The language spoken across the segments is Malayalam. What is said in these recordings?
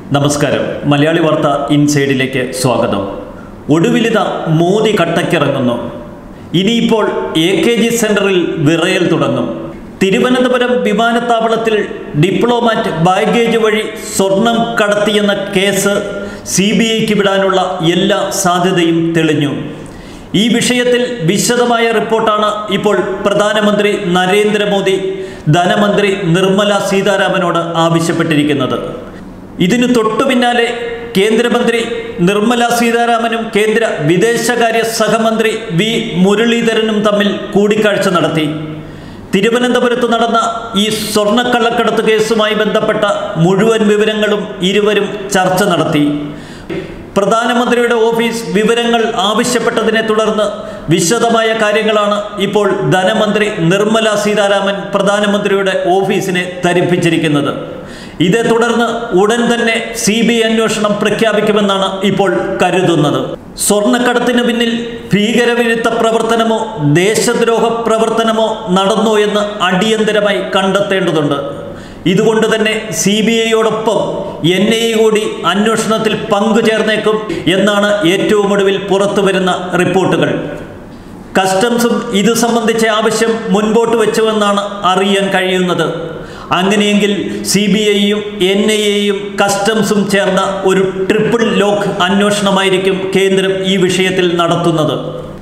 നമസ്കാരം മലയാളി വാർത്ത ഇൻസൈഡിലേക്ക് സ്വാഗതം ഒടുവിലിത മോദി കട്ടക്കിറങ്ങുന്നു ഇനിയിപ്പോൾ എ കെ ജി സെന്ററിൽ വിറയൽ തുടങ്ങും തിരുവനന്തപുരം വിമാനത്താവളത്തിൽ ഡിപ്ലോമാറ്റ് ബാഗേജ് വഴി സ്വർണം കടത്തിയെന്ന കേസ് സി ബി ഐക്ക് വിടാനുള്ള എല്ലാ സാധ്യതയും തെളിഞ്ഞു ഈ വിഷയത്തിൽ വിശദമായ റിപ്പോർട്ടാണ് ഇപ്പോൾ പ്രധാനമന്ത്രി നരേന്ദ്രമോദി ധനമന്ത്രി നിർമ്മല സീതാരാമനോട് ആവശ്യപ്പെട്ടിരിക്കുന്നത് ഇതിനു തൊട്ടു പിന്നാലെ കേന്ദ്രമന്ത്രി നിർമ്മല സീതാരാമനും കേന്ദ്ര വിദേശകാര്യ സഹമന്ത്രി വി മുരളീധരനും തമ്മിൽ കൂടിക്കാഴ്ച നടത്തി തിരുവനന്തപുരത്ത് നടന്ന ഈ സ്വർണ്ണക്കള്ളക്കടത്ത് കേസുമായി ബന്ധപ്പെട്ട മുഴുവൻ വിവരങ്ങളും ഇരുവരും ചർച്ച നടത്തി പ്രധാനമന്ത്രിയുടെ ഓഫീസ് വിവരങ്ങൾ ആവശ്യപ്പെട്ടതിനെ തുടർന്ന് വിശദമായ കാര്യങ്ങളാണ് ഇപ്പോൾ ധനമന്ത്രി നിർമ്മല സീതാരാമൻ പ്രധാനമന്ത്രിയുടെ ഓഫീസിനെ ധരിപ്പിച്ചിരിക്കുന്നത് ഇതേ തുടർന്ന് ഉടൻ തന്നെ സി ബി ഐ അന്വേഷണം പ്രഖ്യാപിക്കുമെന്നാണ് ഇപ്പോൾ കരുതുന്നത് സ്വർണ്ണക്കടത്തിന് പിന്നിൽ ഭീകരവിരുദ്ധ പ്രവർത്തനമോ ദേശദ്രോഹ പ്രവർത്തനമോ നടന്നോ എന്ന് അടിയന്തരമായി കണ്ടെത്തേണ്ടതുണ്ട് ഇതുകൊണ്ട് തന്നെ സി ബി ഐയോടൊപ്പം എൻ ഐ എ കൂടി അന്വേഷണത്തിൽ പങ്കുചേർന്നേക്കും എന്നാണ് ഏറ്റവും ഒടുവിൽ പുറത്തു വരുന്ന റിപ്പോർട്ടുകൾ കസ്റ്റംസും ഇത് സംബന്ധിച്ച ആവശ്യം മുൻപോട്ട് വെച്ചുവെന്നാണ് അറിയാൻ കഴിയുന്നത് അങ്ങനെയെങ്കിൽ സി ബി ഐയും എൻ ഐ എയും കസ്റ്റംസും ചേർന്ന ഒരു ട്രിപ്പിൾ ലോക്ക് അന്വേഷണമായിരിക്കും കേന്ദ്രം ഈ വിഷയത്തിൽ നടത്തുന്നത്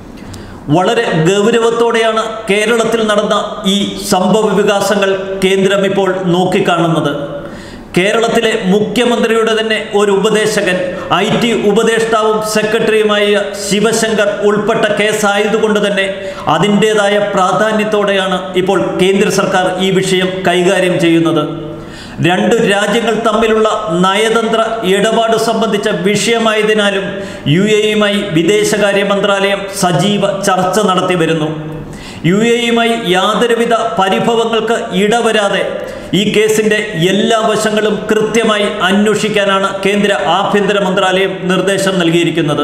വളരെ ഗൗരവത്തോടെയാണ് കേരളത്തിൽ നടന്ന ഈ സംഭവ വികാസങ്ങൾ കേന്ദ്രം ഇപ്പോൾ നോക്കിക്കാണുന്നത് കേരളത്തിലെ മുഖ്യമന്ത്രിയുടെ തന്നെ ഒരു ഉപദേശകൻ ഐ ടി ഉപദേഷ്ടാവും സെക്രട്ടറിയുമായ ശിവശങ്കർ ഉൾപ്പെട്ട കേസായതുകൊണ്ട് തന്നെ അതിൻ്റേതായ പ്രാധാന്യത്തോടെയാണ് ഇപ്പോൾ കേന്ദ്ര സർക്കാർ ഈ വിഷയം കൈകാര്യം ചെയ്യുന്നത് രണ്ട് രാജ്യങ്ങൾ തമ്മിലുള്ള നയതന്ത്ര ഇടപാട് സംബന്ധിച്ച വിഷയമായതിനാലും യു എയുമായി വിദേശകാര്യ മന്ത്രാലയം സജീവ ചർച്ച നടത്തി വരുന്നു യു എയുമായി യാതൊരുവിധ പരിഭവങ്ങൾക്ക് ഇടവരാതെ ഈ കേസിന്റെ എല്ലാ വശങ്ങളും കൃത്യമായി അന്വേഷിക്കാനാണ് കേന്ദ്ര ആഭ്യന്തര മന്ത്രാലയം നിർദ്ദേശം നൽകിയിരിക്കുന്നത്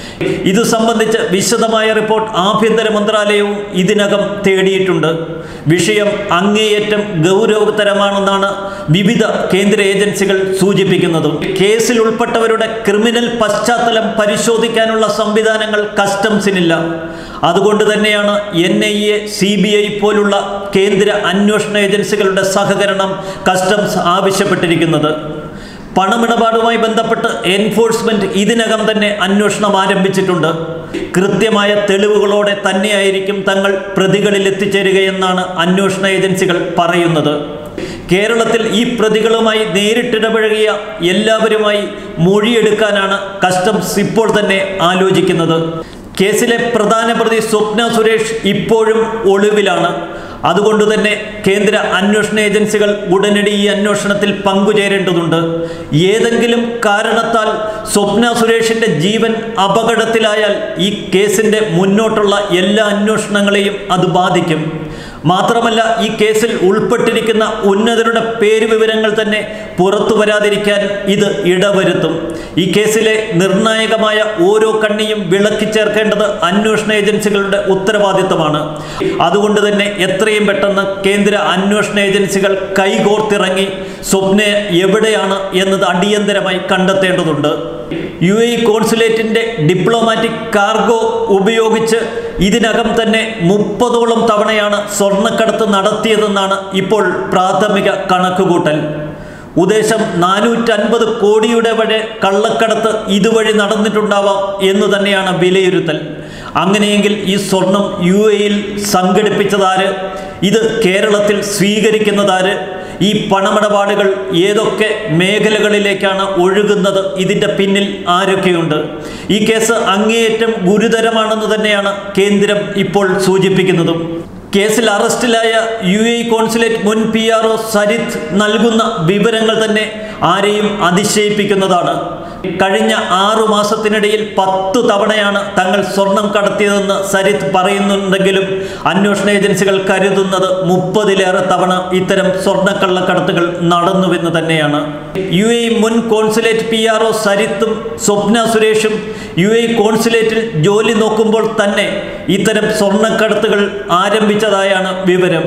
ഇത് സംബന്ധിച്ച് വിശദമായ റിപ്പോർട്ട് ആഭ്യന്തര മന്ത്രാലയവും ഇതിനകം തേടിയിട്ടുണ്ട് വിഷയം അങ്ങേയറ്റം ഗൗരവതരമാണെന്നാണ് വിവിധ കേന്ദ്ര ഏജൻസികൾ സൂചിപ്പിക്കുന്നത് കേസിൽ ഉൾപ്പെട്ടവരുടെ ക്രിമിനൽ പശ്ചാത്തലം പരിശോധിക്കാനുള്ള സംവിധാനങ്ങൾ കസ്റ്റംസിനില്ല അതുകൊണ്ട് തന്നെയാണ് N I A C B I പോലുള്ള കേന്ദ്ര അന്വേഷണ ഏജൻസികളുടെ സഹകരണം കസ്റ്റംസ് ആവശ്യപ്പെട്ടിരിക്കുന്നത് പണമിടപാടുമായി ബന്ധപ്പെട്ട് എൻഫോഴ്സ്മെന്റ് ഇതിനകം തന്നെ അന്വേഷണം ആരംഭിച്ചിട്ടുണ്ട് കൃത്യമായ തെളിവുകളോടെ തന്നെയായിരിക്കും തങ്ങൾ പ്രതികളിൽ എത്തിച്ചേരുകയെന്നാണ് അന്വേഷണ ഏജൻസികൾ പറയുന്നത് കേരളത്തിൽ ഈ പ്രതികളുമായി നേരിട്ടിടപഴകിയ എല്ലാവരുമായി മൊഴിയെടുക്കാനാണ് കസ്റ്റംസ് ഇപ്പോൾ തന്നെ ആലോചിക്കുന്നത് കേസിലെ പ്രധാന പ്രതി സ്വപ്ന സുരേഷ് ഇപ്പോഴും ഒളിവിലാണ് അതുകൊണ്ട് തന്നെ കേന്ദ്ര അന്വേഷണ ഏജൻസികൾ ഉടനടി ഈ അന്വേഷണത്തിൽ പങ്കുചേരേണ്ടതുണ്ട് ഏതെങ്കിലും കാരണത്താൽ സ്വപ്ന സുരേഷിന്റെ ജീവൻ അപകടത്തിലായാൽ ഈ കേസിന്റെ മുന്നോട്ടുള്ള എല്ലാ അന്വേഷണങ്ങളെയും അത് ബാധിക്കും മാത്രമല്ല ഈ കേസിൽ ഉൾപ്പെട്ടിരിക്കുന്ന ഉന്നതരുടെ പേര് വിവരങ്ങൾ തന്നെ പുറത്തു വരാതിരിക്കാൻ ഇത് ഇടവരുത്തും ഈ കേസിലെ നിർണായകമായ ഓരോ കണ്ണിയും വിളക്കി ചേർക്കേണ്ടത് അന്വേഷണ ഏജൻസികളുടെ ഉത്തരവാദിത്തമാണ് അതുകൊണ്ട് തന്നെ എത്രയും പെട്ടെന്ന് കേന്ദ്ര അന്വേഷണ ഏജൻസികൾ കൈകോർത്തിറങ്ങി സ്വപ്ന എവിടെയാണ് എന്നത് അടിയന്തരമായി കണ്ടെത്തേണ്ടതുണ്ട് യു എ കോൺസുലേറ്റിന്റെ ഡിപ്ലോമാറ്റിക് കാർഗോ ഉപയോഗിച്ച് ഇതിനകം തന്നെ മുപ്പതോളം തവണയാണ് സ്വർണ്ണക്കടത്ത് നടത്തിയതെന്നാണ് ഇപ്പോൾ പ്രാഥമിക കണക്കുകൂട്ടൽ ഉദ്ദേശം നാനൂറ്റൻപത് കോടിയുടെ വരെ കള്ളക്കടത്ത് ഇതുവഴി നടന്നിട്ടുണ്ടാവാം എന്ന് തന്നെയാണ് വിലയിരുത്തൽ അങ്ങനെയെങ്കിൽ ഈ സ്വർണം യു എയിൽ സംഘടിപ്പിച്ചതാര് ഇത് കേരളത്തിൽ സ്വീകരിക്കുന്നതാര് ഈ പണമിടപാടുകൾ ഏതൊക്കെ മേഖലകളിലേക്കാണ് ഒഴുകുന്നത് ഇതിൻ്റെ പിന്നിൽ ആരൊക്കെയുണ്ട് ഈ കേസ് അങ്ങേയറ്റം ഗുരുതരമാണെന്ന് തന്നെയാണ് കേന്ദ്രം ഇപ്പോൾ സൂചിപ്പിക്കുന്നതും കേസിൽ അറസ്റ്റിലായ യു എ കോൺസുലേറ്റ് മുൻ പി ആർ ഒ സരിത്ത് നൽകുന്ന വിവരങ്ങൾ തന്നെ ആരെയും അതിശയിപ്പിക്കുന്നതാണ് കഴിഞ്ഞ ആറു മാസത്തിനിടയിൽ പത്തു തവണയാണ് തങ്ങൾ സ്വർണം കടത്തിയതെന്ന് സരിത്ത് പറയുന്നുണ്ടെങ്കിലും അന്വേഷണ ഏജൻസികൾ കരുതുന്നത് മുപ്പതിലേറെ തവണ ഇത്തരം സ്വർണ്ണക്കള്ളക്കടത്തുകൾ നടന്നുവെന്ന് തന്നെയാണ് യു എ മുൻ കോൺസുലേറ്റ് പി ആർ ഒ സരിത്തും സ്വപ്ന സുരേഷും യു എ കോൺസുലേറ്റിൽ ജോലി നോക്കുമ്പോൾ തന്നെ ഇത്തരം സ്വർണ്ണക്കടത്തുകൾ ആരംഭിച്ചതായാണ് വിവരം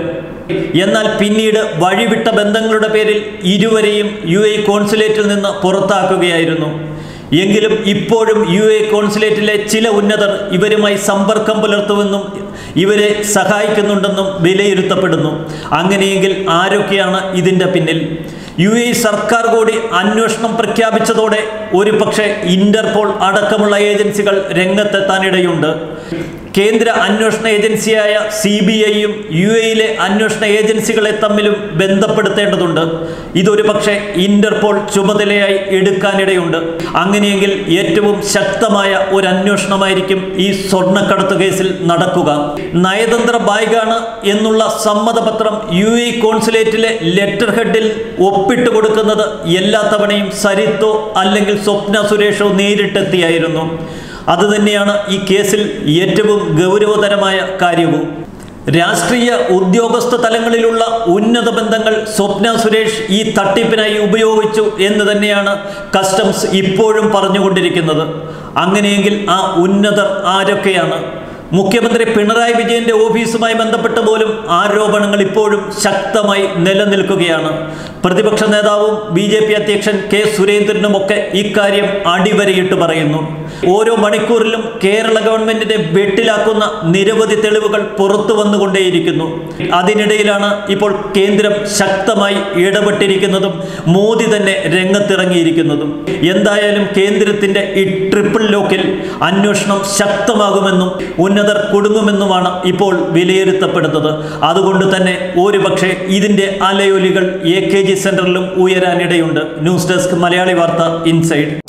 എന്നാൽ പിന്നീട് വഴിവിട്ട ബന്ധങ്ങളുടെ പേരിൽ ഇരുവരെയും യു എ കോൺസുലേറ്റിൽ നിന്ന് പുറത്താക്കുകയായിരുന്നു എങ്കിലും ഇപ്പോഴും യു എ കോൺസുലേറ്റിലെ ചില ഉന്നതർ ഇവരുമായി സമ്പർക്കം പുലർത്തുമെന്നും ഇവരെ സഹായിക്കുന്നുണ്ടെന്നും വിലയിരുത്തപ്പെടുന്നു അങ്ങനെയെങ്കിൽ ആരൊക്കെയാണ് ഇതിൻ്റെ പിന്നിൽ യു എ സർക്കാർ കൂടി അന്വേഷണം പ്രഖ്യാപിച്ചതോടെ ഒരു പക്ഷേ ഇന്റർപോൾ അടക്കമുള്ള ഏജൻസികൾ രംഗത്തെത്താനിടയുണ്ട് കേന്ദ്ര അന്വേഷണ ഏജൻസിയായ സി ബി ഐയും യു എയിലെ അന്വേഷണ ഏജൻസികളെ തമ്മിലും ബന്ധപ്പെടുത്തേണ്ടതുണ്ട് ഇതൊരു പക്ഷേ ഇന്റർപോൾ ചുമതലയായി എടുക്കാനിടയുണ്ട് അങ്ങനെയെങ്കിൽ ഏറ്റവും ശക്തമായ ഒരു അന്വേഷണമായിരിക്കും ഈ സ്വർണ്ണക്കടത്ത് കേസിൽ നടക്കുക നയതന്ത്ര ബാഗാണ് എന്നുള്ള സമ്മതപത്രം യു എ കോൺസുലേറ്റിലെ ലെറ്റർ ഹെഡിൽ ഒപ്പിട്ട് കൊടുക്കുന്നത് എല്ലാ തവണയും സരിത്തോ അല്ലെങ്കിൽ സ്വപ്ന സുരേഷോ നേരിട്ടെത്തിയായിരുന്നു അതുതന്നെയാണ് ഈ കേസിൽ ഏറ്റവും ഗൗരവതരമായ കാര്യവും രാഷ്ട്രീയ ഉദ്യോഗസ്ഥ തലങ്ങളിലുള്ള ഉന്നത ബന്ധങ്ങൾ സ്വപ്ന സുരേഷ് ഈ തട്ടിപ്പിനായി ഉപയോഗിച്ചു എന്ന് തന്നെയാണ് കസ്റ്റംസ് ഇപ്പോഴും പറഞ്ഞുകൊണ്ടിരിക്കുന്നത് അങ്ങനെയെങ്കിൽ ആ ഉന്നതർ ആരൊക്കെയാണ് മുഖ്യമന്ത്രി പിണറായി വിജയന്റെ ഓഫീസുമായി ബന്ധപ്പെട്ട് പോലും ആരോപണങ്ങൾ ഇപ്പോഴും ശക്തമായി നിലനിൽക്കുകയാണ് പ്രതിപക്ഷ നേതാവും ബി ജെ പി അധ്യക്ഷൻ കെ സുരേന്ദ്രനുമൊക്കെ ഇക്കാര്യം അടിവരയിട്ട് പറയുന്നു ഓരോ മണിക്കൂറിലും കേരള ഗവൺമെന്റിനെ വെട്ടിലാക്കുന്ന നിരവധി തെളിവുകൾ പുറത്തു വന്നുകൊണ്ടേയിരിക്കുന്നു അതിനിടയിലാണ് ഇപ്പോൾ കേന്ദ്രം ശക്തമായി ഇടപെട്ടിരിക്കുന്നതും മോദി തന്നെ രംഗത്തിറങ്ങിയിരിക്കുന്നതും എന്തായാലും കേന്ദ്രത്തിന്റെ ഈ ട്രിപ്പിൾ ലോക്കിൽ അന്വേഷണം ശക്തമാകുമെന്നും ഉന്നതർ കുടുങ്ങുമെന്നുമാണ് ഇപ്പോൾ വിലയിരുത്തപ്പെടുന്നത് അതുകൊണ്ട് തന്നെ ഒരുപക്ഷെ ഇതിന്റെ അലയൊലികൾ എ കെ ജി സെന്ററിലും ഉയരാനിടയുണ്ട് ന്യൂസ് ഡെസ്ക് മലയാളി വാർത്ത ഇൻസൈഡ്